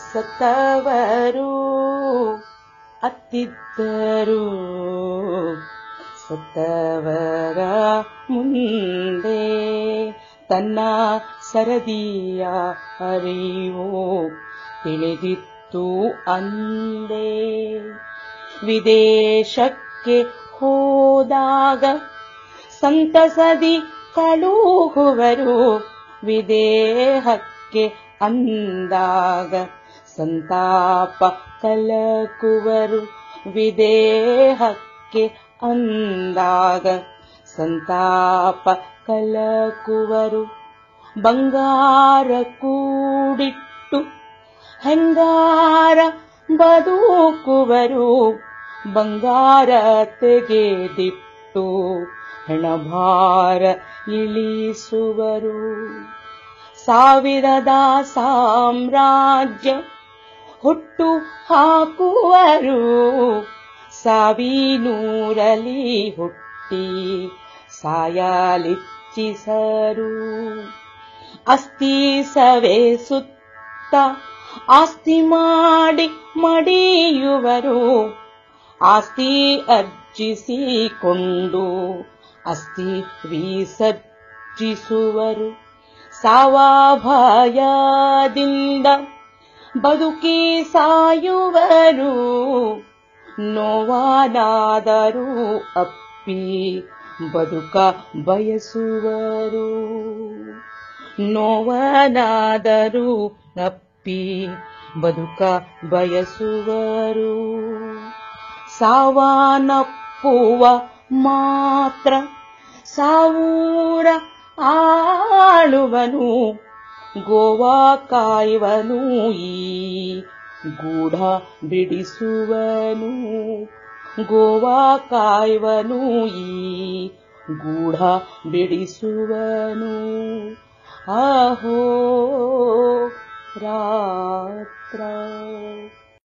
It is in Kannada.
ಸತ್ತವರು ಅತ್ತಿದ್ದರು ಸತ್ತವರ ಮುಂದೆ ತನ್ನ ಸರದಿಯ ಅರಿವು ತಿಳಿದಿತ್ತು ಅಂದೇ ವಿದೇಶಕ್ಕೆ ಹೋದಾಗ ಸಂತಸದಿ ಕಳುಹುವರು ವಿದೇಹಕ್ಕೆ ಅಂದಾಗ ಸಂತಾಪ ಕಲಕುವರು ವಿದೇಹಕ್ಕೆ ಅಂದಾಗ ಸಂತಾಪ ಕಲಕುವರು ಬಂಗಾರ ಕೂಡಿಟ್ಟು ಹೆಂಗಾರ ಬದುಕುವರು ಬಂಗಾರ ತೆಗೆದಿಟ್ಟು ಹೆಣಭಾರ ಇಳಿಸುವರು ಸಾವಿರದ ಸಾಮ್ರಾಜ್ಯ ಹುಟ್ಟು ಹಾಕುವರು ಸಾವಿನೂರಲಿ ಹುಟ್ಟಿ ಸಾಯಲಿಚ್ಛಿಸರು ಅಸ್ಥಿ ಸವೆ ಸುತ್ತ ಆಸ್ತಿ ಮಾಡಿ ಮಡಿಯುವರು ಆಸ್ತಿ ಅರ್ಜಿಸಿಕೊಂಡು ಅಸ್ಥಿ ವಿಸರ್ಜಿಸುವರು ಸಾವಾಭಯದಿಂದ ಬದುಕಿ ಸಾಯುವರು ನೋವಾನಾದರೂ ಅಪ್ಪಿ ಬದುಕ ಬಯಸುವರು ನೋವನಾದರೂ ಅಪ್ಪಿ ಬದುಕ ಬಯಸುವರು ಸಾವನಪ್ಪುವ ಮಾತ್ರ ಸಾವೂರ ಆಳುವನು ಗೋವಾ ಕಾಯುವನು ಈ ಗೂಢ ಬಿಡಿಸುವನು ಗೋವಾ ಕಾಯುವನು ಈ ಗೂಢ ಬಿಡಿಸುವನು ಅಹೋ ರಾತ್ರ